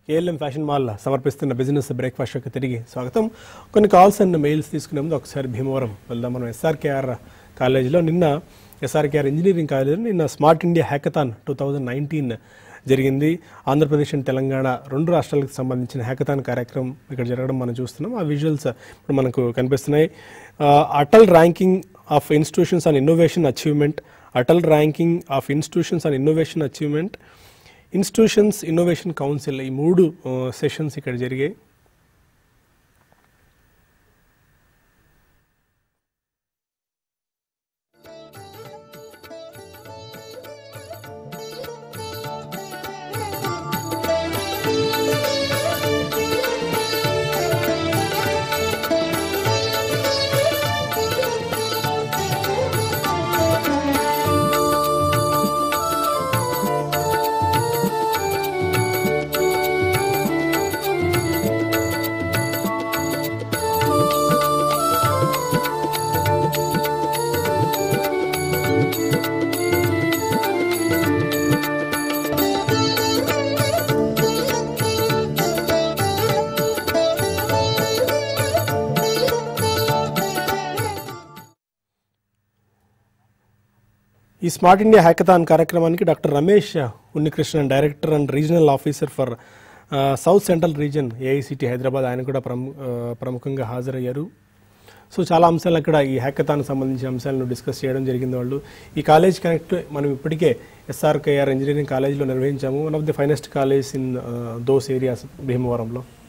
KLM fashion mall సమర్పిస్తున్న business breakfast యొక్క తిరిగి స్వాగతం కొన్ని కాల్స్ అండ్ మెయిల్స్ తీసుకునే ముందు ఒకసారి భీమవరం వెళ్దాం మనం ఎస్ఆర్కేఆర్ కాలేజీలో నిన్న ఎస్ఆర్కేఆర్ ఇంజనీరింగ్ కాలేజీలో నిన్న smart India hackathon two thousand nineteen జరిగింది ఆంధ్రప్రదేశ్ అండ్ తెలంగాణ రెండు రాష్ట్రాలకు సంబంధించిన హ్యాకథాన్ కార్యక్రమం ఇక్కడ జరగడం మనం చూస్తున్నాం ఆ విజువల్స్ ఇప్పుడు మనకు కనిపిస్తున్నాయి ఆ, Atal ranking of institutions on innovation achievement Atal ranking of institutions on innovation achievement institutions innovation council ఈ మూడు సెషన్స్ ఇక్కడ జరిగాయి ఈ స్మార్ట్ ఇండియా హ్యాకథాన్ కార్యక్రమానికి doctor Ramesh Unnikrishnan director and regional officer for south central region AICTE Hyderabad ఆయన కూడా ప్రము ఆ, ప్రముఖంగా హాజరయ్యారు సో చాలా అంశాలు అక్కడ ఈ హ్యాకథాన్ సంబంధించిన అంశాలను డిస్కస్ చేయడం జరిగింది వాళ్ళు ఈ కాలేజ్ కనెక్ట్ మనం ఇప్పటికే ఎస్ఆర్కేఆర్ ఇంజనీరింగ్ కాలేజీలో నిర్వహించాము one of the finest college in those areas భీమవరంలో